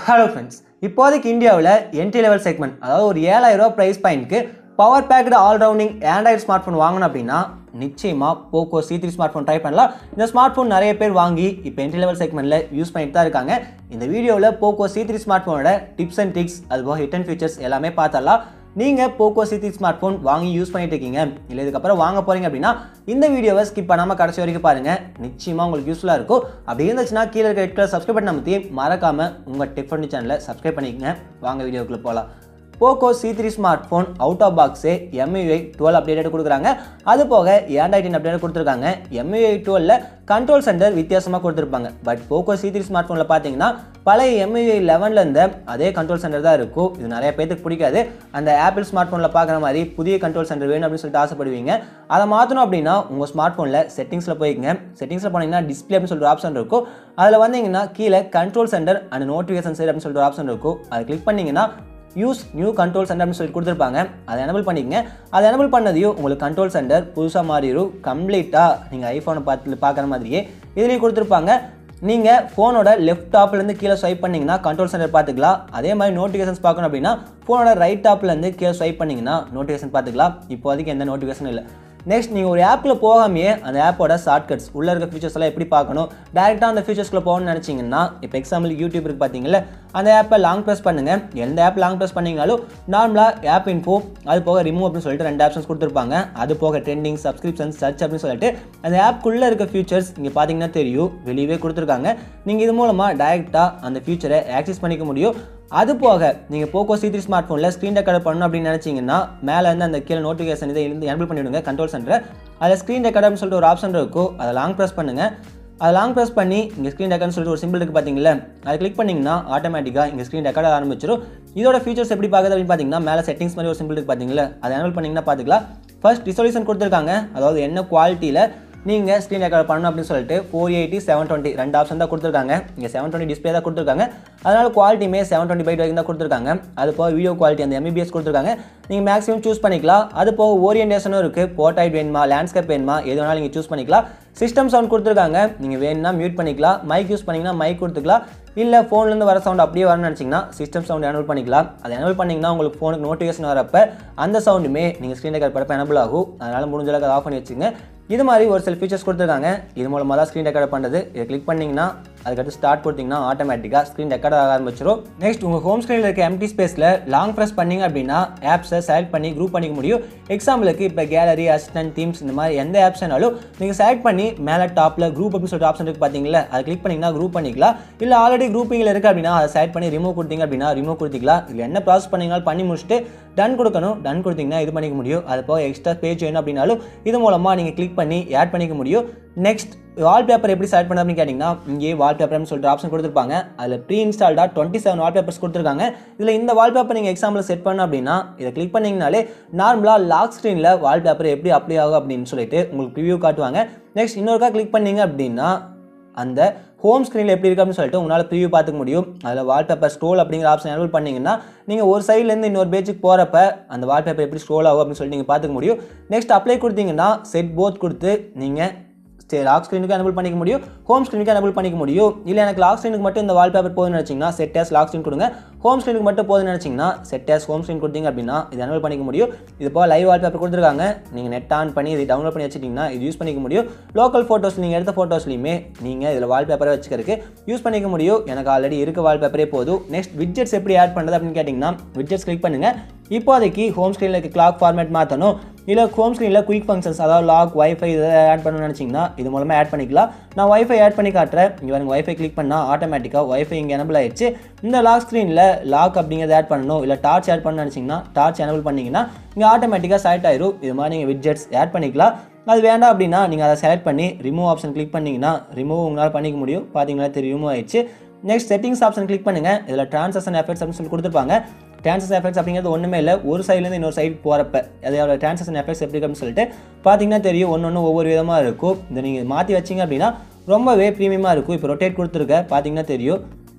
hello friends இப்போதைக்கு இந்தியாவில் entry level segment அதாவது ஒரு ஏழாயிரம் ரூபா ப்ரைஸ் பாயிண்ட்க்கு power packed all rounding android smart phone வாங்கணும் அப்படின்னா நிச்சயமாக Poco C three smart phone try பண்ணலாம் இந்த ஸ்மார்ட் ஃபோன் நிறைய பேர் வாங்கி இப்போ என்ட்ரி லெவல் செக்மெண்ட்டில் யூஸ் பண்ணிட்டு தான் இருக்காங்க இந்த வீடியோவில் போக்கோ சி த்ரீ ஸ்மார்ட் ஃபோனோட டிப்ஸ் அண்ட் ட்ரிக்ஸ் அதுபோக ஹிட் அண்ட் ஃபீச்சர்ஸ் எல்லாமே பார்த்தரலாம் நீங்கள் Poco C three smart phone வாங்கி யூஸ் பண்ணிட்டு இருக்கீங்க இல்லை இதுக்கப்புறம் வாங்க போகிறீங்க அப்படின்னா இந்த வீடியோவை ஸ்கிப் பண்ணாமல் கடைசி வரைக்கும் பாருங்கள் நிச்சயமாக உங்களுக்கு யூஸ்ஃபுல்லாக இருக்கும் அப்படி இருந்துச்சுன்னா கீழே இருக்க ரெட் கலர் சப்ஸ்கிரைப் பண்ண அமைத்தி மறக்காமல் உங்கள் டெக் பண்ணி சேனலை சப்ஸ்கிரைப் பண்ணிக்கங்க வாங்க வீடியோக்குள்ளே போகலாம் Poco C three smart phone out of பாக்ஸே எம்யூஐ டுவெல் அப்டேட் கொடுக்குறாங்க அது போக ஆண்ட்ராய்டின் அப்டேட் கொடுத்துருக்காங்க எம்யூஐ டுவெல்ல கண்ட்ரோல் சென்டர் வித்தியாசமாக கொடுத்துருப்பாங்க but Poco C three smart ஃபோனில் பார்த்தீங்கன்னா பழைய எம்யூஐ லெவனில் இருந்த அதே கண்ட்ரோல் சென்டர் தான் இருக்கும் இது நிறைய பேருக்கு பிடிக்காது அந்த ஆப்பிள் ஸ்மார்ட் ஃபோனில் பார்க்குற மாதிரி புதிய கண்ட்ரோல் சென்டர் வேணும் அப்படின்னு சொல்லிட்டு ஆசைப்படுவீங்க அதை மாற்றணும் அப்படின்னா உங்கள் ஸ்மார்ட் ஃபோனில் செட்டிங்ஸில் போய்க்குங்க செட்டிங்ஸில் போனீங்கன்னா டிஸ்பிளே அப்படின்னு சொல்லிட்டு ஆப்ஷன் இருக்கும் அதில் வந்தீங்கன்னா கீழே control centre and notification side அப்படின்னு சொல்லிட்டு ஒரு ஆப்ஷன் இருக்கும் அதை கிளிக் பண்ணிங்கன்னா யூஸ் நியூ கண்ட்ரோல் சென்டர் அப்படின்னு சொல்லி கொடுத்துருப்பாங்க அதை எனபிள் பண்ணிக்கங்க அதை எனபிள் பண்ணதையும் உங்களுக்கு கண்ட்ரோல் சென்டர் புதுசாக மாறிடும் கம்ப்ளீட்டாக நீங்கள் ஐஃபோனை பார்த்து பார்க்குற மாதிரியே இதுலேயும் கொடுத்துருப்பாங்க நீங்கள் ஃபோனோட லெஃப்ட் டாப்லேருந்து கீழே ஸ்வைப் பண்ணிங்கன்னா கண்ட்ரோல் சென்டர் பார்த்துக்கலாம் அதே மாதிரி நோட்டிஃபிகேஷன்ஸ் பார்க்கணும் அப்படின்னா ஃபோனோட ரைட் டாப்லேருந்து கீழே ஸ்வைப் பண்ணிங்கன்னா நோட்டிஃபிகேஷன் பார்த்துக்கலாம் இப்போதைக்கு எந்த நோட்டிஃபிகேஷனும் இல்லை நெக்ஸ்ட் நீங்கள் ஒரு ஆப்பில் போகாமையே அந்த ஆப்போட ஷார்ட்கட்ஸ் உள்ளே இருக்க ஃபீச்சர்ஸ் எல்லாம் எப்படி பார்க்கணும் டேரெக்டாக அந்த ஃபீச்சர்ஸ்க்குள்ள போகணும்னு நினச்சிங்கன்னா இப்போ எக்ஸாம்பிள் யூடியூப் இருக்கு பார்த்தீங்களா அந்த ஆப்பை லாங் ப்ரெஸ் பண்ணுங்கள் எந்த ஆப் லாங் ப்ரெஸ் பண்ணிங்கனாலும் நார்மலாக ஆப் இன்ஃபோ அது போக ரிமூவ் அப்படின்னு சொல்லிட்டு ரெண்டு ஆப்ஷன்ஸ் கொடுத்துருப்பாங்க அது போக ட்ரெண்டிங் சப்ஸ்கிரிப்ஷன் சர்ச் அப்படின்னு சொல்லிட்டு அந்த ஆப்க்குள்ளே இருக்க ஃபீச்சர்ஸ் இங்கே பார்த்தீங்கன்னா தெரியும் வெளியவே கொடுத்துருக்காங்க நீங்கள் இது மூலமாக டைரெக்டாக அந்த ஃபீச்சரை ஆக்சஸ் பண்ணிக்க முடியும் அது போக நீங்கள் போக்கோ சி த்ரீ ஸ்மார்ட் ஃபோனில் ஸ்க்ரீன் ரெக்கார்ட் பண்ணணும் அப்படின்னு நினச்சிங்கன்னா மேலே இருந்து அந்த கீழே நோட்டிஃபிகேஷன் இதை இருந்து எனபிள் பண்ணிவிடுங்க கண்ட்ரோல் சென்டர் அதில் ஸ்க்ரீன் ரெக்கார்ட் அப்படின்னு சொல்லிட்டு ஒரு ஆப்ஷன் இருக்கும் அதை லாங் ப்ரெஸ் பண்ணுங்கள் அதை லாங் ப்ரெஸ் பண்ணி இங்கே ஸ்க்ரீன் ரெக்கார்ட்னு சொல்லிட்டு ஒரு சிம்பிள் இருக்குது பார்த்தீங்களா அதை கிளிக் பண்ணிங்கன்னா ஆட்டோமேட்டிக்காக இங்கே ஸ்க்ரீன் ரெக்கார்ட் ஆரம்பிச்சிடும் இதோட ஃபீச்சர்ஸ் எப்படி பார்க்குது அப்படின்னு பார்த்தீங்கன்னா மேலே செட்டிங்ஸ் மாதிரி ஒரு சிம்பிள் இருக்குது பார்த்தீங்களா அதை எனபிள் பண்ணிங்கன்னா பார்த்துக்கலாம் ஃபர்ஸ்ட் ரிசொல்யூஷன் கொடுத்துருக்காங்க அதாவது என்ன குவாலிட்டியில் நீங்கள் ஸ்க்ரீன் ரெக்கார்ட் பண்ணணும் அப்படின்னு சொல்லிட்டு ஃபோர் எயிட்டி செவன் டுவெண்ட்டி ரெண்டு ஆப்ஷன் தான் கொடுத்துருக்காங்க இங்கே செவன் டுவெண்ட்டி டிஸ்பிளே தான் கொடுத்துருக்காங்க அதனால் குவாலிட்டியுமே செவன் டுவெண்ட்டி பைட் வரைக்கும் தான் கொடுத்துருக்காங்க அது போக வீடியோ குவாலிட்டி அந்த எம்பிபிஎஸ் கொடுத்துருக்காங்க நீங்கள் மேக்ஸிமம் சூஸ் பண்ணிக்கலாம் அது போக ஓரியன்டேஷனும் இருக்குது போர்ட்ரைட் வேணுமா லேண்ட்ஸ்கேப் வேணுமா எது வேணாலும் நீங்கள் சூஸ் பண்ணிக்கலாம் சிஸ்டம் சவுண்ட் கொடுத்துருக்காங்க நீங்கள் வேணும்னா மியூட் பண்ணிக்கலாம் மைக் யூஸ் பண்ணிங்கன்னா மைக் கொடுத்துக்கலாம் இல்லை ஃபோன்லேருந்து வர சவுண்ட் அப்படியே வரணும்னு நினச்சிங்கன்னா சிஸ்டம் சவுண்ட் எனபிள் பண்ணிக்கலாம் அதை எனபிள் பண்ணிங்கன்னா உங்களுக்கு ஃபோனுக்கு நோட்டிஃபிகேஷன் வரப்போ அந்த சவுண்டுமே நீங்கள் ஸ்க்ரீன் ரெக்கார்ட் பண்ணப்போ எனபிள் ஆகும் அதனால் முடிஞ்ச அளவுக்கு அதை ஆஃப் பண்ணி வச்சுங்க இது மாதிரி ஒரு சில ஃபீச்சர்ஸ் கொடுத்துருக்காங்க இது மூலமாக தான் ஸ்க்ரீன் ரெக்கார்ட் பண்ணுறது இதை கிளிக் பண்ணிங்கன்னா அதுக்கடுத்து ஸ்டார்ட் கொடுத்தீங்கன்னா ஆட்டோமேட்டிக்காக ஸ்க்ரீன் ரெக்கார்ட் ஆக ஆரம்பிச்சிடும் நெக்ஸ்ட் உங்கள் ஹோம் ஸ்க்ரீனில் இருக்க எம்டி ஸ்பேஸில் லாங் ப்ரெஸ் பண்ணிங்க அப்படின்னா ஆப்ஸை செலக்ட் பண்ணி குரூப் பண்ணிக்க முடியும் எக்ஸாம்பிளுக்கு இப்போ கேலரி அசிஸ்டன்ட் தீம்ஸ் இந்த மாதிரி எந்த ஆப்ஸ் வேணாலும் நீங்கள் செலக்ட் பண்ணி மேலே டாப்பில் குரூப் அப்படின்னு சொல்லிட்டு ஆப்ஷன் இருக்குது பார்த்தீங்களா அதை கிளிக் பண்ணிங்கன்னா குரூப் பண்ணிக்கலாம் இல்லை ஆல்ரெடி குரூப்பிங்கில் இருக்குது அப்படின்னா அதை செலக்ட் பண்ணி ரிமூவ் கொடுத்தீங்க அப்படின்னா ரிமூவ் கொடுத்திக்கலாம் இல்லை என்ன ப்ராசஸ் பண்ணிங்கனாலும் பண்ணி முடிச்சுட்டு டன் கொடுக்கணும் டன் கொடுத்தீங்கன்னா இது பண்ணிக்க முடியும் அது போக எக்ஸ்ட்ரா பேஜ் வேணும் அப்படின்னாலும் இது மூலமாக நீங்கள் கிளிக் பண்ணி ஆட் பண்ணிக்க முடியும் நெக்ஸ்ட் வால்பேப்பர் எப்படி செலக்ட் பண்ண அப்படின்னு கேட்டிங்கன்னா இங்கே வால்பேப்பர்னு சொல்லிட்டு ஆப்ஷன் கொடுத்துருப்பாங்க அதில் ப்ரீ இன்ஸ்டால்டாக டுவெண்ட்டி செவன் வால்பேப்பர்ஸ் கொடுத்துருக்காங்க இதில் இந்த வால்பேப்பர் நீங்கள் எக்ஸாம்பிள் செட் பண்ண அப்படின்னா இதை கிளிக் பண்ணிங்கனாலே நார்மலாக லாக் ஸ்க்ரீனில் வால்பேப்பர் எப்படி அப்ளை ஆகும் அப்படின்னு சொல்லிட்டு உங்களுக்கு ரிவ்யூ காட்டுவாங்க நெக்ஸ்ட் இன்னொருக்கா கிளிக் பண்ணீங்க அப்படின்னா அந்த ஹோம் ஸ்க்ரீனில் எப்படி இருக்குது அப்படின்னு சொல்லிட்டு உங்களால் ப்ரிவியூ பார்த்துக்க முடியும் அதில் வால்பேப்பர் ஸ்க்ரோல் அப்படிங்கிற ஆப்ஷன் எனபிள் பண்ணிங்கன்னா நீங்கள் ஒரு சைட்லேருந்து இன்னொரு பேஜுக்கு போகிறப்ப அந்த வால்பேப்பர் எப்படி ஸ்க்ரோல் ஆகும் அப்படின்னு சொல்லிட்டு நீங்கள் பார்த்துக்க முடியும் நெக்ஸ்ட் அப்ளை கொடுத்தீங்கன்னா செட் போத் கொடுத்து நீங்கள் லாக் ஸ்க்ரீனுக்கு எனபிள் பண்ணிக்க முடியும் ஹோம் ஸ்க்ரீனுக்கு எனபிள் பண்ணிக்க முடியும் இல்லை எனக்கு லாக் ஸ்க்ரீனுக்கு மட்டும் இந்த வால்பேப்பர் போதும்னு நினச்சிங்கன்னா செட் ஆஸ் லாக் ஸ்க்ரீன் கொடுங்க ஹோம் ஸ்க்ரீனுக்கு மட்டும் போதும்னு நினச்சிங்கன்னா செட் ஆஸ் ஹோம் ஸ்க்ரீன் கொடுத்தீங்க அப்படின்னா இது எனபிள் பண்ணிக்க முடியும் இது போக லைவ் வால்பேப்பர் கொடுத்துருக்காங்க நீங்கள் நெட் ஆன் பண்ணி இது டவுன்லோட் பண்ணி வச்சுட்டிங்கன்னா இது யூஸ் பண்ணிக்க முடியும் லோக்கல் ஃபோட்டோஸ் நீங்கள் எடுத்த ஃபோட்டோஸ்லையுமே நீங்கள் இதில் வால்பேப்பரை வச்சுக்கிறதுக்கு யூஸ் பண்ணிக்க முடியும் எனக்கு ஆல்ரெடி இருக்க வால்பேப்பரே போதும் நெக்ஸ்ட் விட்ஜெட்ஸ் எப்படி ஆட் பண்ணுறது அப்படின்னு கேட்டிங்கன்னா விட்ஜெட்ஸ் கிளிக் பண்ணுங்கள் இப்போதைக்கு ஹோம் ஸ்க்ரீனில் இருக்க கிளாக் ஃபார்மேட் மாற்றணும் இல்லை ஹோம் ஸ்க்ரீனில் குயிக் ஃபங்க்ஷன்ஸ் அதாவது லாக் வைஃபை இதை ஆட் பண்ணணும்னு நினச்சிங்கன்னா இது மூலமாக ஆட் பண்ணிக்கலாம் நான் வைஃபை ஆட் பண்ணி காட்டுறேன் இங்கே எனக்கு வைஃபை கிளிக் பண்ணால் ஆட்டோமேட்டிக்காக வைஃபை இங்கே எனபிள் ஆயிடுச்சு இந்த லாக் ஸ்க்ரீனில் லாக் அப்படிங்கிறத ஆட் பண்ணணும் இல்லை டார்ச் ஆட் பண்ணணும்னு நினச்சிங்கன்னா டார்ச் எனபிள் பண்ணிங்கன்னா இங்கே ஆட்டோமேட்டிக்காக செலக்ட் ஆயிரும் இது மாதிரி நீங்கள் விட்ஜெட்ஸ் ஆட் பண்ணிக்கலாம் அது வேண்டாம் அப்படின்னா நீங்கள் அதை செலக்ட் பண்ணி ரிமூவ் ஆப்ஷன் கிளிக் பண்ணிங்கன்னா ரிமூவ் உங்களால் பண்ணிக்க முடியும் பார்த்தீங்களா தெரியும் ரிமூவ் ஆயிடுச்சு நெக்ஸ்ட் செட்டிங்ஸ் ஆப்ஷன் கிளிக் பண்ணுங்கள் இதில் ட்ரான்சாக்ஷன் எஃபெக்ட்ஸ் அப்படின்னு சொல்லி கொடுத்துருப்பாங்க ட்ரான்சஸ் எஃபெக்ட்ஸ் அப்படிங்கிறது ஒன்றுமே இல்லை ஒரு சைட்லேருந்து இன்னொரு சைடு போகிறப்ப அதோட ட்ரான்சாக்ஷன் எஃபெக்ட்ஸ் எப்படி அப்படின்னு சொல்லிட்டு பார்த்தீங்கன்னா தெரியும் ஒன்று ஒன்று ஒவ்வொரு விதமாக இருக்கும் இதை நீங்கள் மாற்றி வச்சிங்க அப்படின்னா ரொம்பவே ப்ரீமியமாக இருக்கும் இப்போ ரொட்டேட் கொடுத்துருக்க பார்த்தீங்கன்னா தெரியும்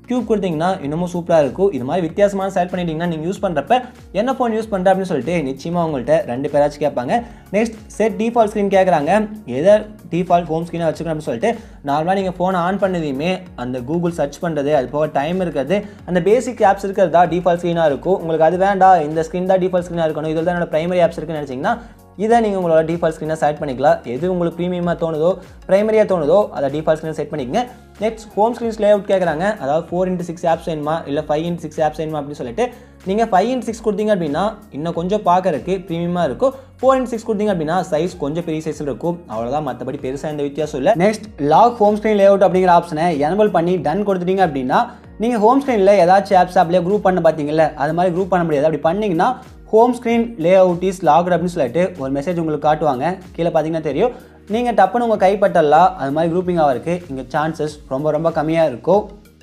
க்யூப் கொடுத்தீங்கன்னா இன்னமும் சூப்பராக இருக்கும் இது மாதிரி வித்தியாசமான செலக்ட் பண்ணிட்டீங்கன்னா நீங்கள் யூஸ் பண்ணுறப்ப என்ன ஃபோன் யூஸ் பண்ணுற அப்படின்னு சொல்லிட்டு நிச்சயமாக உங்கள்கிட்ட ரெண்டு பேராச்சும் கேட்பாங்க நெக்ஸ்ட் செட் டிஃபால்ட் ஸ்க்ரீன் கேட்குறாங்க எதை டிஃபால்ட் ஹோம் ஸ்க்ரீனாக வச்சுக்கணும் அப்படின்னு சொல்லிட்டு நார்மலாக நீங்கள் ஃபோனை ஆன் பண்ணதையுமே அந்த கூகுள் சர்ச் பண்ணுறது அது போக டைம் இருக்கிறது அந்த பேசிக் ஆப்ஸ் இருக்கிறதா டிஃபால்ட் ஸ்க்ரீனாக இருக்கும் உங்களுக்கு அது வேண்டாம் இந்த ஸ்க்ரீன் தான் டிஃபால்ட் ஸ்க்ரீனாக இருக்கணும் இதில் தான் என்னோட பிரைமரி ஆப்ஸ் இருக்குன்னு நினச்சிங்கன்னா இதை நீங்கள் உங்களோட டிஃபால்ட் ஸ்க்ரீனாக செட் பண்ணிக்கலாம் எது உங்களுக்கு ப்ரீமியமாக தோணுதோ ப்ரைமரியாக தோணுதோ அதை டிஃபால்ட் ஸ்க்ரீன் செட் பண்ணிக்கங்க next home screens layout கேட்குறாங்க அதாவது ஃபோர் இன்ட்டு சிக்ஸ் ஆப்ஸ் வேணுமா இல்லை ஃபைவ் இன்ட் சிக்ஸ் ஆப்ஸ் வேணுமா அப்படின்னு சொல்லிட்டு நீங்கள் ஃபைவ் இன்ட் சிக்ஸ் கொடுத்தீங்க அப்படின்னா இன்னும் கொஞ்சம் பார்க்கறதுக்கு ப்ரீமியமாக இருக்கும் ஃபோர் இன்ட் சிக்ஸ் கொடுத்தீங்க அப்படின்னா சைஸ் கொஞ்சம் பெரிய சைஸில் இருக்கும் அவ்வளோதான் மற்றபடி பெருசாக எந்த வித்தியாசம் இல்லை next lock home screen layout அப்படிங்கிற ஆப்ஷனை எனபிள் பண்ணி டன் கொடுத்துட்டீங்க அப்படின்னா நீங்கள் ஹோம் ஸ்க்ரீனில் ஏதாச்சும் ஆப்ஸ் அப்படியே குரூப் பண்ண பார்த்தீங்கல்ல அது மாதிரி குரூப் பண்ண முடியாது அப்படி பண்ணிங்கன்னா home screen layout is locked அப்படின்னு சொல்லிட்டு ஒரு மெசேஜ் உங்களுக்கு காட்டுவாங்க கீழே பார்த்தீங்கன்னா தெரியும் நீங்கள் டப்புன்னு உங்கள் கைப்பட்டலாம் அது மாதிரி குரூப்பிங் ஆகிறதுக்கு இங்கே சான்சஸ் ரொம்ப ரொம்ப கம்மியாக இருக்கும்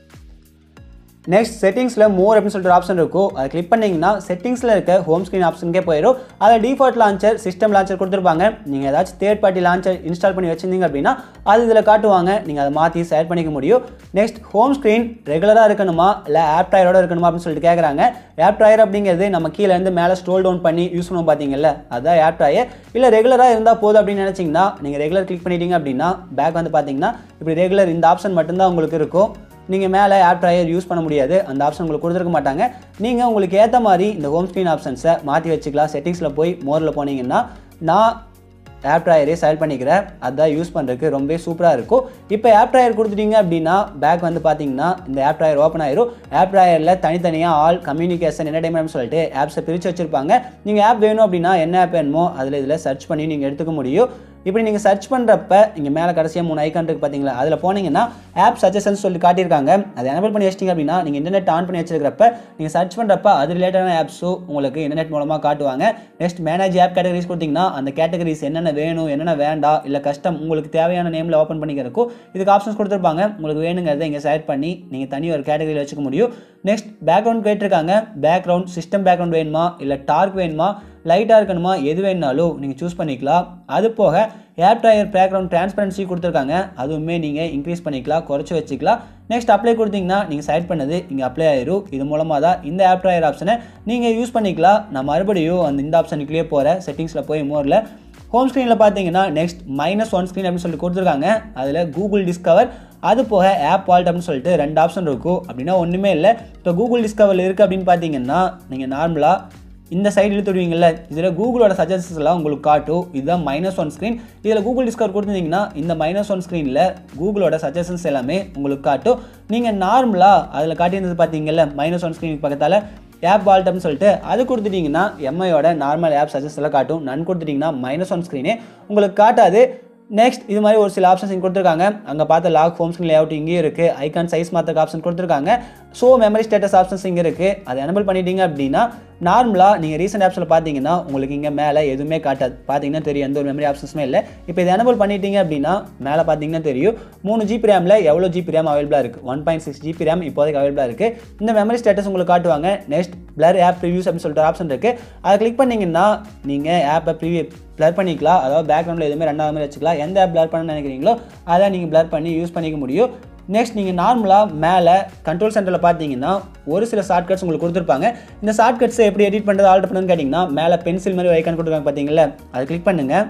நெக்ஸ்ட் செட்டிங்ஸில் மோர் அப்படின்னு சொல்லிட்டு ஒரு ஆப்ஷன் இருக்கும் அதை கிளிக் பண்ணிங்கன்னா செட்டிங்ஸில் இருக்க ஹோம் ஸ்க்ரீன் ஆப்ஷனுக்கே போயிடும் அதில் டிஃபால்ட் லான்ச்சர் சிஸ்டம் லான்ச்சர் கொடுத்துருப்பாங்க நீங்கள் ஏதாச்சும் தேர்ட் பார்ட்டி லான்ச்சர் இன்ஸ்டால் பண்ணி வச்சிருந்தீங்க அப்படின்னா அது இதில் காட்டுவாங்க நீங்கள் அதை மாற்றி செலக்ட் பண்ணிக்க முடியும் நெக்ஸ்ட் ஹோம் ஸ்க்ரீன் ரெகுலராக இருக்கணுமா இல்லை ஆப் ட்ராயரோட இருக்கணுமா அப்படின்னு சொல்லிட்டு கேட்குறாங்க ஆப் ட்ராயர் அப்படிங்கிறது நம்ம கீழே இருந்து மேலே ஸ்ட்ரோல் டவுன் பண்ணி யூஸ் பண்ணுவோம் பார்த்தீங்கல்ல அதான் ஆப் ட்ராயர் இல்லை ரெகுலராக இருந்தால் போதும் அப்படின்னு நினச்சிங்கன்னா நீங்கள் ரெகுலர் கிளிக் பண்ணிட்டீங்க அப்படின்னா பேக் வந்து பார்த்தீங்கன்னா இப்படி ரெகுலர் இந்த ஆப்ஷன் மட்டும்தான் உங்களுக்கு இருக்கும் நீங்கள் மேலே ஆப் ட்ரையர் யூஸ் பண்ண முடியாது அந்த ஆப்ஷன் உங்களுக்கு கொடுத்துருக்க மாட்டாங்க நீங்கள் உங்களுக்கு ஏற்ற மாதிரி இந்த ஹோம் ஸ்க்ரீன் ஆப்ஷன்ஸை மாற்றி வச்சுக்கலாம் செட்டிங்ஸில் போய் மோரில் போனீங்கன்னா நான் ஆப் ட்ராயரே செலக்ட் பண்ணிக்கிறேன் அதான் யூஸ் பண்ணுறதுக்கு ரொம்ப சூப்பராக இருக்கும் இப்போ ஆப் ட்ராயர் கொடுத்துட்டீங்க அப்படின்னா பேக் வந்து பார்த்தீங்கன்னா இந்த ஆப் ட்ராயர் ஓப்பன் ஆயிரும் ஆப் ட்ராயரில் தனித்தனியாக ஆல் கம்யூனிகேஷன் என்டர்டைன்மெண்ட் சொல்லிட்டு ஆப்ஸை பிரித்து வச்சுருப்பாங்க நீங்கள் ஆப் வேணும் அப்படின்னா என்ன ஆப் வேணுமோ அதில் இதில் சர்ச் பண்ணி நீங்கள் எடுத்துக்க முடியும் இப்படி நீங்கள் சர்ச் பண்ணுறப்ப இங்கே மேலே கடைசியாக மூணு ஐக்கான் இருக்குது பார்த்தீங்களா அதில் போனீங்கன்னா ஆப் சஜஷன்ஸ் சொல்லி காட்டியிருக்காங்க அதை எனபிள் பண்ணி வச்சிட்டிங்க அப்படின்னா நீங்கள் இன்டர்நெட் ஆன் பண்ணி வச்சிருக்கிறப்ப நீங்கள் சர்ச் பண்ணுறப்ப அது ரிலேட்டடான ஆப்ஸும் உங்களுக்கு இன்டர்நெட் மூலமாக காட்டுவாங்க நெக்ஸ்ட் மேனேஜ் ஆப் கேட்டகரிஸ் கொடுத்தீங்கன்னா அந்த கேட்டகரிஸ் என்னென்ன வேணும் என்னென்ன வேண்டாம் இல்லை கஸ்டம் உங்களுக்கு தேவையான நேமில் ஓப்பன் பண்ணிக்கிறக்கும் இதுக்கு ஆப்ஷன்ஸ் கொடுத்துருப்பாங்க உங்களுக்கு வேணுங்கிறத இங்கே செலக்ட் பண்ணி நீங்கள் தனி ஒரு கேட்டகரியில் வச்சுக்க முடியும் நெக்ஸ்ட் பேக்ரவுண்ட் கேட்டிருக்காங்க பேக்ரவுண்ட் சிஸ்டம் பேக்ரவுண்ட் வேணுமா இல்லை டார்க் வேணுமா லைட்டாக இருக்கணுமா எது வேணுனாலும் நீங்கள் சூஸ் பண்ணிக்கலாம் அது போக ஏர் ட்ரையர் பேக்ரவுண்ட் டிரான்ஸ்பரன்சி கொடுத்துருக்காங்க அதுவுமே நீங்கள் இன்க்ரீஸ் பண்ணிக்கலாம் குறைச்சி வச்சுக்கலாம் நெக்ஸ்ட் அப்ளை கொடுத்தீங்கன்னா நீங்கள் செலக்ட் பண்ணது இங்கே அப்ளை ஆயிரும் இது மூலமாக தான் இந்த ஆப் ட்ரையர் ஆப்ஷனை நீங்கள் யூஸ் பண்ணிக்கலாம் நான் மறுபடியும் அந்த இந்த ஆப்ஷனுக்குள்ளேயே போகிறேன் செட்டிங்ஸில் போய் மோரில் ஹோம் ஸ்க்ரீனில் பார்த்தீங்கன்னா நெக்ஸ்ட் மைனஸ் ஒன் ஸ்க்ரீன் அப்படின்னு சொல்லி கொடுத்துருக்காங்க அதில் கூகுள் டிஸ்கவர் அது போக ஆப் வால்ட் அப்படின்னு சொல்லிட்டு ரெண்டு ஆப்ஷன் இருக்கும் அப்படின்னா ஒன்றுமே இல்லை இப்போ கூகுள் டிஸ்கவர் இருக்குது அப்படின்னு பார்த்தீங்கன்னா நீங்கள் நார்மலாக இந்த சைடு இழுத்துடுவீங்கல்ல இதில் கூகுளோட சஜஷன்ஸ் எல்லாம் உங்களுக்கு காட்டும் இதுதான் மைனஸ் ஒன் ஸ்க்ரீன் இதில் கூகுள் டிஸ்கவர் கொடுத்துருந்தீங்கன்னா இந்த மைனஸ் ஒன் ஸ்க்ரீனில் கூகுளோட சஜஷன்ஸ் எல்லாமே உங்களுக்கு காட்டும் நீங்கள் நார்மலாக அதில் காட்டியிருந்தது பார்த்தீங்கல்ல மைனஸ் ஒன் ஸ்க்ரீனுக்கு பக்கத்தால் ஆப் வால்ட் அப்படின்னு சொல்லிட்டு அது கொடுத்துட்டிங்கன்னா எம்ஐயோட நார்மல் ஆப் சஜஸ்ட் எல்லாம் காட்டும் நன் கொடுத்துட்டிங்கன்னா மைனஸ் ஒன் ஸ்க்ரீனே உங்களுக்கு காட்டாது நெக்ஸ்ட் இது மாதிரி ஒரு சில ஆப்ஷன்ஸ் இங்கே கொடுத்துருக்காங்க அங்கே பார்த்த லாக் ஹோம் ஸ்க்ரீன் லேஅவுட் இங்கேயும் இருக்குது ஐகான் சைஸ் மாற்றுக்கு ஆப்ஷன் கொடுத்துருக்காங்க ஸோ மெமரி ஸ்டேட்டஸ் ஆப்ஷன்ஸ் இங்கே இருக்குது அதை எனபிள் பண்ணிட்டீங்க அப்படின்னா நார்மலாக நீங்கள் ரீசெண்ட் ஆப்ஸில் பார்த்தீங்கன்னா உங்களுக்கு இங்கே மேலே எதுவுமே காட்டாது பார்த்தீங்கன்னா தெரியும் எந்த ஒரு மெமரி ஆப்ஷன்ஸுமே இல்லை இப்போ இதை எனபிள் பண்ணிட்டீங்க அப்படின்னா மேலே பார்த்தீங்கன்னா தெரியும் மூணு ஜிபி ரேமில் எவ்வளோ ஜிபி ரேம் அவைலபிளாக இருக்குது one point six GB RAM இப்போதைக்கு அவைலபிளாக இருக்குது இந்த மெமரி ஸ்டேட்டஸ் உங்களுக்கு காட்டுவாங்க நெக்ஸ்ட் பிளர் ஆப் ரிவ்யூஸ் அப்படின்னு சொல்லிட்டு ஆப்ஷன் இருக்குது அதை கிளிக் பண்ணிங்கன்னா நீங்கள் ஆப்பை ப்ரிவியூ பிளர் பண்ணிக்கலாம் அதாவது பேக்ரவுண்டில் எதுவுமே ரெண்டாவது மாதிரி வச்சுக்கலாம் எந்த ஆப் பிளர் பண்ண நினைக்கிறீங்களோ அதை நீங்கள் பிளர் பண்ணி யூஸ் பண்ணிக்க முடியும் நெக்ஸ்ட் நீங்கள் நார்மலாக மேலே கண்ட்ரோல் சென்டரில் பார்த்தீங்கன்னா ஒரு சில ஷார்ட்கட்ஸ் உங்களுக்கு கொடுத்துருப்பாங்க இந்த ஷார்ட்கட்ஸை எப்படி எடிட் பண்ணுறது ஆல்டர் பண்ணுன்னு கேட்டிங்கன்னா மேலே பென்சில் மாதிரி ஐக்கான் கொடுத்துருக்காங்க பார்த்தீங்களா அதை கிளிக் பண்ணுங்கள்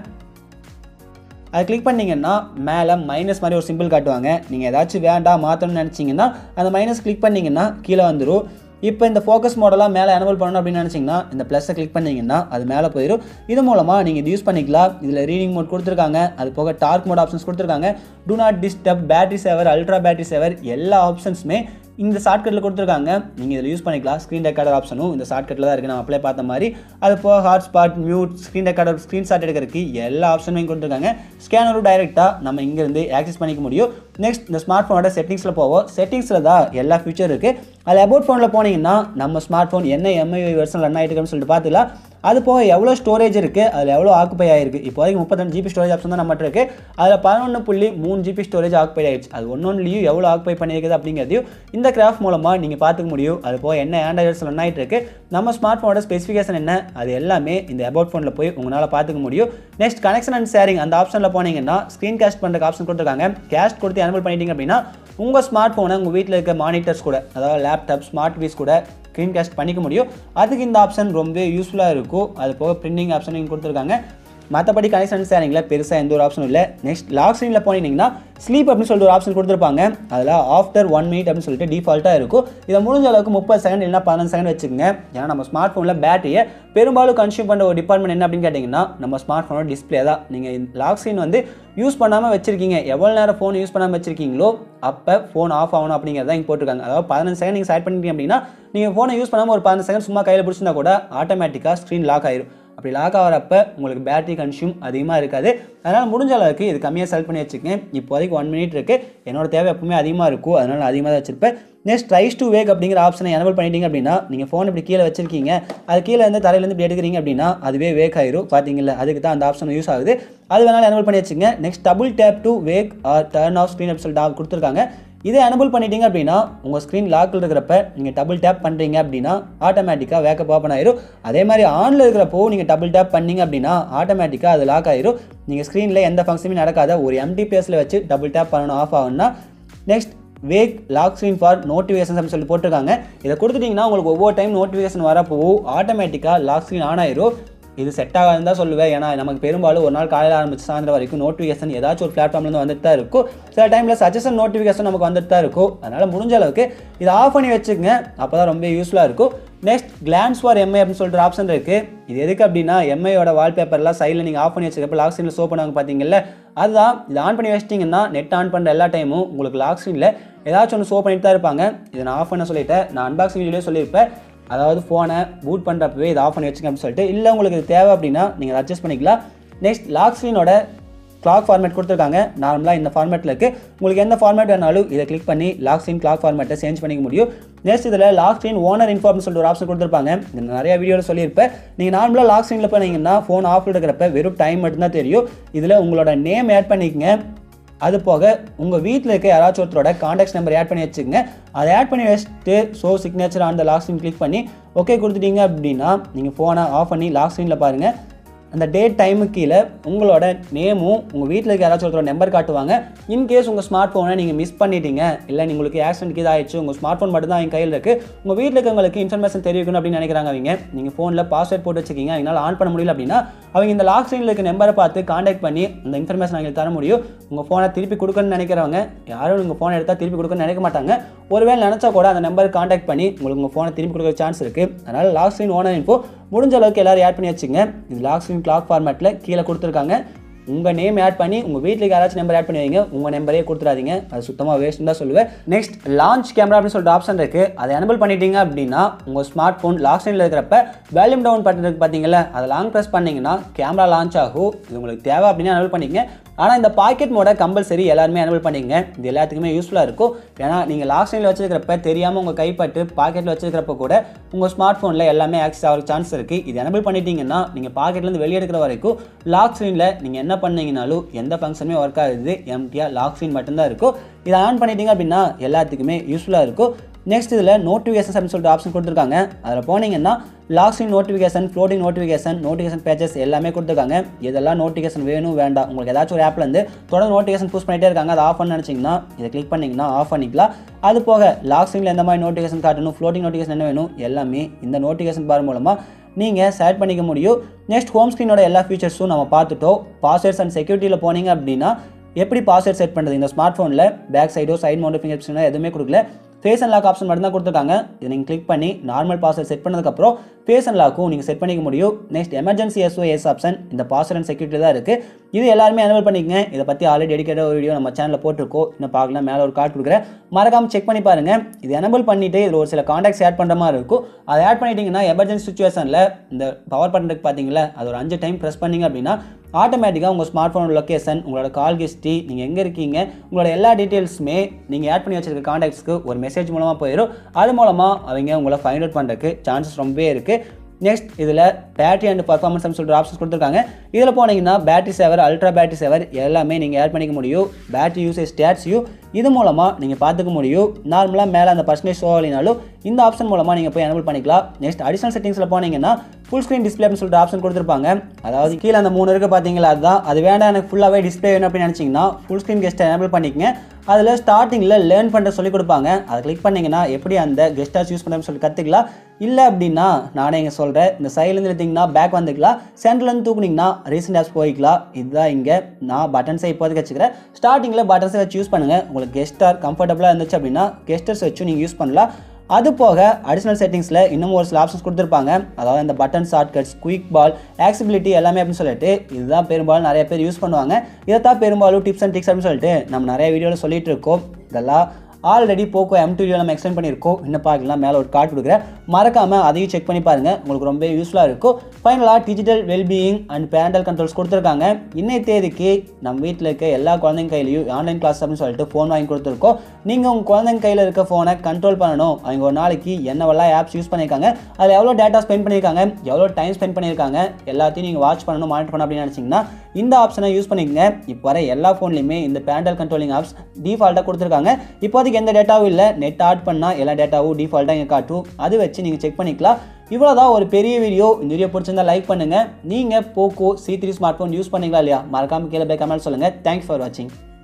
அதை கிளிக் பண்ணிங்கன்னா மேலே மைனஸ் மாதிரி ஒரு சிம்பிள் காட்டுவாங்க நீங்கள் ஏதாச்சும் வேண்டாம் மாற்றணும்னு நினச்சிங்கன்னா அந்த மைனஸ் கிளிக் பண்ணிங்கன்னா கீழே வந்துடும் இப்போ இந்த ஃபோக்கஸ் மாடலாக மேலே எனபிள் பண்ணணும் அப்படின்னு நினச்சிங்கன்னா இந்த ப்ளஸ்ஸை கிளிக் பண்ணிங்கன்னா அது மேலே போயிடும் இது மூலமாக நீங்கள் இது யூஸ் பண்ணிக்கலாம் இதில் ரீடிங் மோட் கொடுத்துருக்காங்க அது போக டார்க் மோட் ஆப்ஷன்ஸ் கொடுத்துருக்காங்க do not disturb battery saver ultra battery saver எல்லா ஆப்ஷன்ஸுமே இந்த ஷார்ட்கட்டில் கொடுத்துருக்காங்க நீங்கள் இதில் யூஸ் பண்ணிக்கலாம் ஸ்க்ரீன் ரெக்கார்டர் ஆப்ஷனும் இந்த ஷார்ட்கட்டில் தான் இருக்குது நம்ம அப்ளை பார்த்த மாதிரி அது போக hotspot mute screen recorder screenshot எடுக்கிறதுக்கு எல்லா ஆப்ஷனுமே கொடுத்துருக்காங்க ஸ்கேனரும் டைரெக்டாக நம்ம இங்கேருந்து ஆக்சஸ் பண்ணிக்க முடியும் நெக்ஸ்ட் இந்த ஸ்மார்ட் ஃபோனோட செட்டிங்ஸில் போவோம் செட்டிங்ஸில் தான் எல்லா ஃபியூச்சர் இருக்குது அது அபவுட் ஃபோனில் போனீங்கன்னா நம்ம ஸ்மார்ட் ஃபோன் என்ன எம்ஐ வெர்ஷன் ரன் ஆகிட்டு இருக்குன்னு சொல்லிட்டு பார்த்துக்கலாம் அது போக எவ்வளோ ஸ்டோரேஜ் இருக்குது அதில் எவ்வளோ ஆக்குப்பை ஆயிருக்கு இப்போதைக்கு முப்பத்தஞ்சு ஜிபி ஸ்டோரேஜ் ஆப்ஷன் தான் நம்மகிட்ட இருக்குது அதில் பதினொன்று புள்ளி மூணு ஜிபி ஸ்டோரேஜ் ஆக்குப்பை ஆயிடுச்சு அது ஒன்னொன்றுலையும் எவ்வளோ ஆக்குப்பை பண்ணியிருக்குது அப்படிங்கிறதையும் இந்த கிராஃப் மூலமாக நீங்கள் பார்த்துக்க முடியும் அது போக என்ன ஆண்ட்ராய்ட்ஸ் ரன் ஆகிட்டு இருக்கு நம்ம ஸ்மார்ட் ஃபோனோட ஸ்பெசிஃபிகேஷன் என்ன அது எல்லாமே இந்த அபவுட் ஃபோனில் போய் உங்களால் பார்த்துக்க முடியும் நெக்ஸ்ட் கனெக்ஷன் அண்ட் ஷேரிங் அந்த ஆப்ஷனில் போனீங்கன்னா ஸ்க்ரீன் கேஸ்ட் பண்ணுறதுக்கு ஆப்ஷன் கொடுத்துருக்காங்க கேஸ்ட் கொடுத்து எனபிள் பண்ணிட்டீங்க அப்படின்னா உங்கள் ஸ்மார்ட் ஃபோனை உங்கள் வீட்டில் இருக்க மானிட்டர்ஸ் கூட அதாவது லேப்டாப் ஸ்மார்ட் டிவிஸ் கூட ஸ்க்ரீன் கேஸ்ட் பண்ணிக்க முடியும் அதுக்கு இந்த ஆப்ஷன் ரொம்ப யூஸ்ஃபுல்லாக இருக்கும் அது போக பிரிண்டிங் ஆப்ஷன் இங்கே கொடுத்துருக்காங்க மற்றபடி கனெக்ஷன் ஷேரிங்கில் பெருசாக எந்த ஒரு ஆப்ஷனும் இல்லை நெக்ஸ்ட் லாக் ஸ்க்ரீனில் போனீங்கன்னா ஸ்லீப் அப்படின்னு சொல்லிட்டு ஒரு ஆப்ஷன் கொடுத்துருப்பாங்க அதில் ஆஃப்டர் ஒன் மினிட் அப்படின்னு சொல்லிட்டு டிஃபால்ட்டாக இருக்கும் இதை முடிஞ்ச அளவுக்கு முப்பது செகண்ட் இல்லைனா பதினஞ்சு செகண்ட் வச்சுக்கோங்க ஏன்னா நம்ம ஸ்மார்ட் ஃபோனில் பேட்டரியை பெரும்பாலும் கன்சியூம் பண்ணுற ஒரு டிபார்ட்மெண்ட் என்ன அப்படின்னு கேட்டிங்கன்னா நம்ம ஸ்மார்ட் ஃபோனோட டிஸ்பிளே தான் நீங்கள் லாக் ஸ்க்ரீன் வந்து யூஸ் பண்ணாமல் வச்சிருக்கீங்க எவ்வளோ நேரம் ஃபோன் யூஸ் பண்ணாமல் வச்சிருக்கீங்களோ அப்போ ஃபோன் ஆஃப் ஆகணும் அப்படிங்கிறத இங்கே போட்டிருக்காங்க அதாவது பதினஞ்சு செகண்ட் நீங்கள் செட் பண்ணிட்டீங்க அப்படின்னா நீங்கள் ஃபோனை யூஸ் பண்ணாமல் ஒரு பதினஞ்சு செகண்ட் சும்மா கையில் பிடிச்சிருந்தா கூட ஆட்டோமேட்டிக்காக ஸ்க்ரீன் லாக் ஆயிரும் அப்படி லாக் ஆகிறப்ப உங்களுக்கு பேட்டரி கன்சியூம் அதிகமாக இருக்காது அதனால் முடிஞ்ச அளவுக்கு இது கம்மியாக செலக்ட் பண்ணி வச்சுக்கேன் இப்போதைக்கு ஒன் மினிட் இருக்குது என்னோட தேவை எப்பவுமே அதிகமாக இருக்கும் அதனால் நான் அதிகமாக தான் வச்சிருப்பேன் நெக்ஸ்ட் ரைஸ் டு வேக் அப்படிங்கிற ஆப்ஷனை எனபிள் பண்ணிட்டீங்க அப்படின்னா நீங்கள் ஃபோன் இப்படி கீழே வச்சிருக்கீங்க அது கீழே இருந்து தரையிலேருந்து இப்படி எடுக்கிறீங்க அப்படின்னா அதுவே வேக் ஆயிரும் பார்த்தீங்களா அதுக்கு தான் அந்த ஆப்ஷன் யூஸ் ஆகுது அது வேணாலும் எனபிள் பண்ணி வச்சுங்க next double tap to wake or turn off screen அப்படின்னு சொல்லிட்டு கொடுத்துருக்காங்க இதை எனபிள் பண்ணிட்டீங்க அப்படின்னா உங்கள் ஸ்க்ரீன் லாக்கில் இருக்கிறப்ப நீங்கள் டபுள் டேப் பண்ணுறீங்க அப்படின்னா ஆட்டோமேட்டிக்காக வேக்கப் ஓப்பன் ஆயிரும் அதே மாதிரி ஆனில் இருக்கிறப்போ நீங்கள் டபுள் டேப் பண்ணீங்க அப்படின்னா ஆட்டோமேட்டிக்காக அது லாக் ஆயிரும் நீங்கள் ஸ்க்ரீனில் எந்த ஃபங்க்ஷனுமே நடக்காத ஒரு எம்டி பிளேஸில் வச்சு டபுள் டேப் பண்ணணும் ஆஃப் ஆகும்னா next wake lock screen for notification அப்படின்னு சொல்லி போட்டிருக்காங்க இதை கொடுத்துட்டிங்கன்னா உங்களுக்கு ஒவ்வொரு டைம் நோட்டிஃபிகேஷன் வரப்போ ஆட்டோமேட்டிக்காக லாக் ஸ்க்ரீன் ஆன் ஆயிரும் இது செட் ஆகாதுன்னு தான் சொல்லுவேன் ஏன்னா நமக்கு பெரும்பாலும் ஒரு நாள் காலையில் ஆரம்பிச்சு சாயந்தரம் வரைக்கும் நோட்டிஃபிகேஷன் ஏதாச்சும் ஒரு பிளாட்ஃபார்ம்லேருந்து வந்துட்டு தான் இருக்கும் சில டைமில் சஜஷன் நோட்டிஃபிகேஷன் நமக்கு வந்துட்டு தான் இருக்கும் அதனால் முடிஞ்ச அளவுக்கு இதை ஆஃப் பண்ணி வச்சுக்கோங்க அப்போ தான் ரொம்ப யூஸ்ஃபுல்லாக இருக்கும் நெக்ஸ்ட் கிளான்ஸ் ஃபார் எம்ஐ அப்படின்னு சொல்லிட்டு ஆப்ஷன் இருக்குது இது எதுக்கு அப்படின்னா எம்ஐயோட வால்பேப்பர்லாம் சைடில் நீங்கள் ஆஃப் பண்ணி வச்சிருக்கப்ப லாக் ஸ்க்ரீனில் ஷோ பண்ணுவாங்க பார்த்தீங்கல்ல அதுதான் இது ஆன் பண்ணி வச்சிட்டிங்கன்னா நெட் ஆன் பண்ணுற எல்லா டைமும் உங்களுக்கு லாக் ஸ்க்ரீனில் ஏதாச்சும் ஒன்று ஷோ பண்ணிட்டு தான் இருப்பாங்க இதை நான் ஆஃப் பண்ண சொல்லிட்டேன் நான் அன்பாக்சிங் வீடியோலேயே சொல்லியிருப்பேன் அதாவது ஃபோனை பூட் பண்ணுறப்பவே இதை ஆஃப் பண்ணி வச்சுங்க அப்படின்னு சொல்லிட்டு இல்லை உங்களுக்கு இது தேவை அப்படின்னா நீங்கள் அட்ஜஸ்ட் பண்ணிக்கலாம் நெக்ஸ்ட் லாக் ஸ்க்ரீனோட கிளாக் ஃபார்மேட் கொடுத்துருக்காங்க நார்மலாக இந்த ஃபார்மேட்டில் இருக்குது உங்களுக்கு எந்த ஃபார்மேட் வேணாலும் இதை கிளிக் பண்ணி லாக் ஸ்க்ரீன் கிளாக் ஃபார்மேட்டை சேஞ்ச் பண்ணிக்க முடியும் நெக்ஸ்ட் இதில் லாக் ஸ்க்ரீன் ஓனர் இன்ஃபார்ம்னு சொல்லிட்டு ஒரு ஆப்ஷன் கொடுத்துருப்பாங்க இது நிறைய வீடியோவில் சொல்லியிருப்பேன் நீங்கள் நார்மலாக லாக் ஸ்க்ரீனில் போனீங்கன்னா ஃபோன் ஆஃப் இருக்கிறப்ப வெறும் டைம் மட்டும்தான் தெரியும் இதில் உங்களோட நேம் ஆட் பண்ணிக்கங்க அது போக உங்கள் வீட்டில் இருக்க யாராச்சும் ஒருத்தரோட காண்டாக்ட் நம்பர் ஆட் பண்ணி வச்சுக்கோங்க அதை ஆட் பண்ணி வச்சுட்டு so signature on the lock screen click பண்ணி ஓகே கொடுத்துட்டீங்க அப்படின்னா நீங்கள் ஃபோனை ஆஃப் பண்ணி லாக் ஸ்க்ரீனில் பாருங்கள் அந்த டேட் டைமுக்கு கீழே உங்களோட நேமும் உங்கள் வீட்டில் இருக்க யாராச்சும் ஒருத்தரோட நம்பர் காட்டுவாங்க இன்கேஸ் உங்கள் ஸ்மார்ட் ஃபோனை நீங்கள் மிஸ் பண்ணிட்டீங்க இல்லை உங்களுக்கு ஆக்சிடென்ட் கீழே ஆயிடுச்சு உங்கள் ஸ்மார்ட் ஃபோன் மட்டும் தான் என் கையில் இருக்குது உங்கள் வீட்டில் இருக்கவங்களுக்கு இன்ஃபர்மேஷன் தெரிவிக்கணும் அப்படின்னு நினைக்கிறாங்க அவங்க நீங்கள் ஃபோனில் பாஸ்வேர்ட் போட்டு வச்சுக்கிங்க அவங்களால ஆன் பண்ண முடியல அப்படின்னா அவங்க இந்த லாக் ஸ்க்ரீனில் இருக்க நம்பரை பார்த்து காண்டாக்ட் பண்ணி அந்த இன்ஃபர்மேஷன் அவங்களுக்கு தர முடியும் உங்கள் ஃபோனை திருப்பி கொடுக்கணும்னு நினைக்கிறவங்க யாரும் உங்கள் ஃபோனை எடுத்தால் திருப்பி கொடுக்கணும்னு நினைக்க மாட்டாங்க ஒருவேளை நினச்சா கூட அந்த நம்பருக்கு காண்டாக்ட் பண்ணி உங்களுக்கு உங்கள் ஃபோனை திருப்பி கொடுக்குற சான்ஸ் இருக்குது அதனால் லாக் ஸ்க்ரீன் ஓனர் இன்ஃபோ முடிஞ்ச அளவுக்கு எல்லாரும் ஆட் பண்ணி வச்சுங்க இது லாக் ஸ்க்ரீன் கிளாக் ஃபார்மேட்டில் கீழே கொடுத்துருக்காங்க உங்கள் நேம் ஆட் பண்ணி உங்கள் வீட்டில் யாராச்சும் நம்பர் ஆட் பண்ணி வைங்க உங்கள் நம்பரே கொடுத்துறாதீங்க அது சுத்தமாக வேஸ்ட்னு தான் சொல்லுவேன் நெக்ஸ்ட் லான்ச் கேமரா அப்படின்னு சொல்லிட்டு ஆப்ஷன் இருக்குது அதை எனபிள் பண்ணிட்டீங்க அப்படின்னா உங்கள் ஸ்மார்ட் ஃபோன் லாக் ஸ்க்ரீனில் இருக்கிறப்ப வேல்யூம் டவுன் பட்டன் இருக்கு பார்த்தீங்களா அதை லாங் ப்ரெஸ் பண்ணிங்கன்னா கேமரா லான்ச் ஆகும் இது உங்களுக்கு தேவை அப்படின்னா எனபிள் பண்ணிக்கங்க ஆனால் இந்த பாக்கெட் மோட கம்பல்சரி எல்லாருமே எனபிள் பண்ணிக்கங்க இது எல்லாத்துக்குமே யூஸ்ஃபுல்லாக இருக்கும் ஏன்னா நீங்கள் லாக் ஸ்க்ரீனில் வச்சிருக்கிறப்ப தெரியாமல் உங்கள் கைப்பட்டு பாக்கெட்டில் வச்சிருக்கிறப்ப கூட உங்கள் ஸ்மார்ட் ஃபோனில் எல்லாமே ஆக்சஸ் ஆகிற சான்ஸ் இருக்குது இது எனபிள் பண்ணிட்டீங்கன்னா நீங்கள் பாக்கெட்லேருந்து வெளியே எடுக்கிற வரைக்கும் லாக் ஸ்க்ரீனில் நீங்கள் என்ன பண்ணீங்கனாலும் எந்த ஃபங்க்ஷனுமே ஒர்க் ஆகுது எம்டியாக லாக் ஸ்க்ரீன் மட்டும்தான் இருக்கும் இதை ஆன் பண்ணிட்டீங்க அப்படின்னா எல்லாத்துக்குமே யூஸ்ஃபுல்லாக இருக்கும் நெக்ஸ்ட் இதில் நோட்டிஃபிகேஷன்ஸ் அப்படின்னு சொல்லிட்டு ஆப்ஷன் கொடுத்துருக்காங்க அதில் போனீங்கன்னா lock screen notification floating notification notification pages எல்லாமே கொடுத்துருக்காங்க இதெல்லாம் நோட்டிஃபிகேஷன் வேணும் வேண்டாம் உங்களுக்கு ஏதாச்சும் ஒரு ஆப்லேருந்து தொடர்ந்து நோட்டிஃபிகேஷன் புஷ் பண்ணிட்டே இருக்காங்க அதை ஆஃப் பண்ண நினச்சிங்கன்னா இதை கிளிக் பண்ணிங்கன்னா ஆஃப் பண்ணிக்கலாம் அது போக லாக் ஸ்க்ரீனில் எந்த மாதிரி நோட்டிஃபிகேஷன் காட்டணும் ஃப்ளோட்டிங் நோட்டிஃபிகேஷன் என்ன வேணும் எல்லாமே இந்த நோட்டிஃபிகேஷன் பார் மூலமாக நீங்கள் செலக்ட் பண்ணிக்க முடியும் நெக்ஸ்ட் ஹோம் ஸ்க்ரீனோட எல்லா ஃபீச்சர்ஸும் நம்ம பார்த்துட்டோம் பாஸ்வேர்ட்ஸ் அண்ட் செக்யூரிட்டியில் போனீங்க அப்படின்னா எப்படி பாஸ்வேர்ட் செட் பண்ணுறது இந்த ஸ்மார்ட் ஃபோனில் பேக் சைடோ சைட் மவுண்ட் ஃபிங்கர் எதுவுமே கொடுக்கல ஃபேஸ் அண்ட் லாக் ஆப்ஷன் மட்டும் தான் கொடுத்துருக்காங்க இதை நீங்கள் கிளிக் பண்ணி நார்மல் பாஸ்வேர்ட் செட் பண்ணதுக்கப்புறம் ஃபேஸ் அண்ட் லாக்கும் நீங்கள் செட் பண்ணிக்க முடியும் நெக்ஸ்ட் எமர்ஜென்சி எஸ்ஓஎஸ் ஆப்ஷன் இந்த பாஸ்வேர்ட் அண்ட் செக்யூரிட்டி தான் இருக்குது இது எல்லாருமே எனபிள் பண்ணிக்கங்க இதை பற்றி ஆல்ரெடி டெடிக்கேட்டாக ஒரு வீடியோ நம்ம சேனலில் போட்டிருக்கோம் இன்னும் பார்க்கலாம் மேலே ஒரு கார்டு கொடுக்குறேன் மறக்காமல் செக் பண்ணி பாருங்கள் இது எனபிள் பண்ணிவிட்டு இதில் ஒரு சில காண்டாக்ட்ஸ் ஆட் பண்ணுற மாதிரி இருக்கும் அதை ஆட் பண்ணிட்டீங்கன்னா எமர்ஜென்சி சுச்சுவேஷனில் இந்த பவர் பட்டனுக்கு பார்த்தீங்களா அது ஒரு அஞ்சு டைம் ப்ரெஸ் பண்ணீங்க அப்படின்னா ஆட்டோமேட்டிக்காக உங்கள் ஸ்மார்ட் ஃபோனோட லொக்கேஷன் உங்களோட கால் ஹிஸ்ட்ரி நீங்கள் எங்கே இருக்கீங்க உங்களோட எல்லா டீட்டெயில்ஸுமே நீங்கள் ஆட் பண்ணி வச்சிருக்க காண்டாக்ட்ஸ்க்கு ஒரு மெசேஜ் மூலமாக போயிடும் அது மூலமாக அவங்க உங்களை ஃபைண்ட் அவுட் பண்ணுறதுக்கு சான்சஸ் ரொம்பவே இருக்குது நெக்ஸ்ட் இதில் பேட்டரி அண்ட் பர்ஃபார்மன்ஸ் சொல்லிட்டு ஆப்ஷன்ஸ் கொடுத்துருக்காங்க இதில் போனீங்கன்னா battery saver ultra battery saver எல்லாமே நீங்கள் ஆட் பண்ணிக்க முடியும் பேட்டரி யூசேஜ் ஸ்டாட்ஸையும் இது மூலமாக நீங்கள் பார்த்துக்க முடியும் நார்மலாக மேலே அந்த பர்சன்டேஜ் ஷோ ஆகலினாலும் இந்த ஆப்ஷன் மூலமாக நீங்கள் போய் எனபிள் பண்ணிக்கலாம் நெக்ஸ்ட் அடிஷனல் செட்டிங்ஸில் போனீங்கன்னா ஃபுல் ஸ்க்ரீன் டிஸ்பிளே அப்படின்னு சொல்லிட்டு ஆப்ஷன் கொடுத்துருப்பாங்க அதாவது கீழே அந்த மூணு இருக்குது பார்த்தீங்களா அதுதான் அது வேண்டாம் எனக்கு ஃபுல்லாகவே டிஸ்பிளே வேணும் அப்படின்னு நினச்சிங்கன்னா ஃபுல் ஸ்க்ரீன் கெஸ்ட்டை எனபிள் பண்ணிக்கங்க அதில் ஸ்டார்டிங்கில் லேர்ன் பண்ணுற சொல்லி கொடுப்பாங்க அதை கிளிக் பண்ணிங்கன்னா எப்படி அந்த கெஸ்டாஸ் யூஸ் பண்ணுறேன்னு சொல்லி கற்றுக்கலாம் இல்லை அப்படின்னா நானே இங்கே சொல்கிறேன் இந்த சைட்லேருந்து எடுத்திங்கன்னா பேக் வந்துக்கலாம் சென்டர்லேருந்து தூக்குனிங்கன்னா ரீசெண்ட் ஆப்ஸ் போய்க்கலாம் இதுதான் இங்கே நான் பட்டன்ஸை இப்போதைக்கு வச்சுக்கிறேன் ஸ்டார்டிங்கில் பட்டன்ஸை வச்சு யூஸ் பண்ணுங்கள் உங்களுக்கு கெஸ்டார் கம்ஃபர்டபுளாக இருந்துச்சு அப்படின்னா கெஸ்டர்ஸ் வச்சு நீங்கள் யூஸ் பண்ணலாம் அது போக அடிஷனல் செட்டிங்ஸில் இன்னும் ஒரு சில ஆப்ஷன்ஸ் கொடுத்துருப்பாங்க அதாவது இந்த button shortcuts quick ball accessibility எல்லாமே அப்படின்னு சொல்லிட்டு இதுதான் பெரும்பாலும் நிறைய பேர் யூஸ் பண்ணுவாங்க இதைத்தான் பெரும்பாலும் டிப்ஸ் அண்ட் ட்ரிக்ஸ் அப்படின்னு சொல்லிட்டு நம்ம நிறைய வீடியோவில் சொல்லிட்டு இருக்கோம் இதெல்லாம் ஆல்ரெடி போக்கோ எம் டூ நம்ம எக்ஸ்பிளைன் பண்ணியிருக்கோம் இன்னும் பார்க்கலாம் மேலே ஒரு கார்டு கொடுக்குறேன் மறக்காமல் அதையும் செக் பண்ணி பாருங்கள் உங்களுக்கு ரொம்ப யூஸ்ஃபுல்லாக இருக்கும் ஃபைனலாக digital wellbeing and parental controls கொடுத்துருக்காங்க இன்னைய தேதிக்கு நம்ம வீட்டில் இருக்க எல்லா குழந்தைங்க கையிலையும் ஆன்லைன் கிளாஸ் அப்படின்னு சொல்லிட்டு ஃபோன் வாங்கி கொடுத்துருக்கோம் நீங்கள் உங்கள் குழந்தைங்க கையில் இருக்க ஃபோனை கண்ட்ரோல் பண்ணணும் அவங்க ஒரு நாளைக்கு என்னவெல்லாம் ஆப்ஸ் யூஸ் பண்ணியிருக்காங்க அதில் எவ்வளோ டேட்டா ஸ்பெண்ட் பண்ணியிருக்காங்க எவ்வளோ டைம் ஸ்பெண்ட் பண்ணியிருக்காங்க எல்லாத்தையும் நீங்கள் வாட்ச் பண்ணணும் மானிட்டர் பண்ணணும் அப்படின்னு நினச்சிங்கன்னா இந்த ஆப்ஷனை யூஸ் பண்ணிக்கங்க இப்போ வர எல்லா ஃபோன்லையுமே இந்த பேரண்டல் கண்ட்ரோலிங் ஆப்ஸ் டிஃபால்ட்டாக கொடுத்துருக்காங்க இப்போதைக்கு எந்த டேட்டாவும் இல்லை நெட் ஆட் பண்ணால் எல்லா டேட்டாவும் டிஃபால்ட்டாக இங்கே காட்டும் அது வச்சு நீங்கள் செக் பண்ணிக்கலாம் இவ்வளோதான் ஒரு பெரிய வீடியோ இந்த வீடியோ பிடிச்சிருந்தா லைக் பண்ணுங்கள் நீங்கள் Poco C three smart phone use பண்ணீங்களா இல்லையா மறக்காமல் கீழே போய் கமெண்ட் சொல்லுங்கள் தேங்க்ஸ் ஃபார் வாட்சிங்